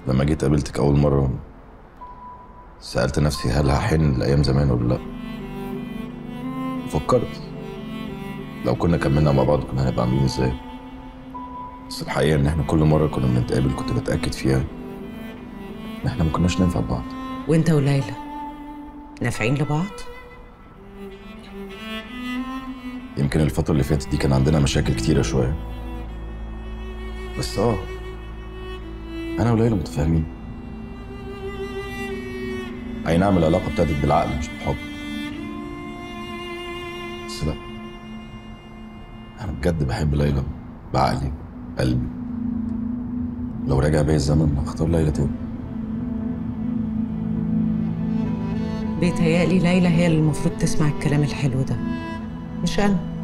لما جيت قابلتك اول مره سالت نفسي هل هحن لايام زمان ولا لا فكرت لو كنا كملنا مع بعض كنا هنبقى عاملين ازاي بس الحقيقه ان احنا كل مره كنا بنتقابل كنت بتاكد فيها ان احنا ما كناش ننفع بعض وانت وليلى نافعين لبعض يمكن الفتره اللي فاتت دي كان عندنا مشاكل كتيره شويه بس اه انا وليلى متفاهمين اي نعم العلاقه ابتدت بالعقل مش بالحب بس لا انا بجد بحب ليلى بعقلي قلبي لو رجع بيا الزمن هختار ليلى تاني بيتهيألي ليلى هي اللي المفروض تسمع الكلام الحلو ده مش أنا